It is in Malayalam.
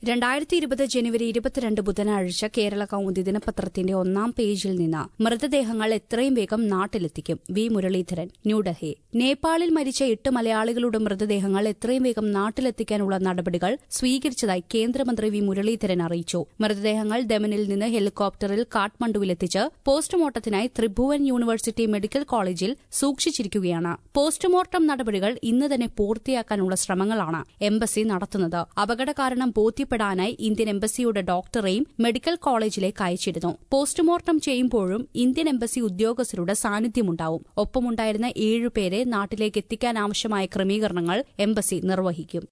രണ്ടായിരത്തി ഇരുപത് ജനുവരി ഇരുപത്തിരണ്ട് ബുധനാഴ്ച കേരള കൌമുദി ദിനപത്രത്തിന്റെ ഒന്നാം പേജിൽ നിന്ന് മൃതദേഹങ്ങൾ എത്രയും വേഗം നാട്ടിലെത്തിക്കും വി മുരളീധരൻ ന്യൂഡൽഹി നേപ്പാളിൽ മരിച്ച എട്ട് മലയാളികളുടെ മൃതദേഹങ്ങൾ എത്രയും വേഗം നാട്ടിലെത്തിക്കാനുള്ള നടപടികൾ സ്വീകരിച്ചതായി കേന്ദ്രമന്ത്രി വി മുരളീധരൻ അറിയിച്ചു മൃതദേഹങ്ങൾ ദമനിൽ നിന്ന് ഹെലികോപ്റ്ററിൽ കാഠ്മണ്ഡുവിലെത്തിച്ച് പോസ്റ്റ്മോർട്ടത്തിനായി ത്രിഭുവൻ യൂണിവേഴ്സിറ്റി മെഡിക്കൽ കോളേജിൽ സൂക്ഷിച്ചിരിക്കുകയാണ് പോസ്റ്റ്മോർട്ടം നടപടികൾ ഇന്ന് തന്നെ പൂർത്തിയാക്കാനുള്ള ശ്രമങ്ങളാണ് എംബസി നടത്തുന്നത് അപകട കാരണം ബോധ്യപ്പെടാനായി ഇന്ത്യൻ എംബസിയുടെ ഡോക്ടറെയും മെഡിക്കൽ കോളേജിലേക്ക് അയച്ചിരുന്നു പോസ്റ്റ്മോർട്ടം ചെയ്യുമ്പോഴും ഇന്ത്യൻ എംബസി ഉദ്യോഗസ്ഥരുടെ സാന്നിധ്യമുണ്ടാവും ഒപ്പമുണ്ടായിരുന്ന ഏഴുപേരെ നാട്ടിലേക്ക് എത്തിക്കാനാവശ്യമായ ക്രമീകരണങ്ങൾ എംബസി നിർവഹിക്കും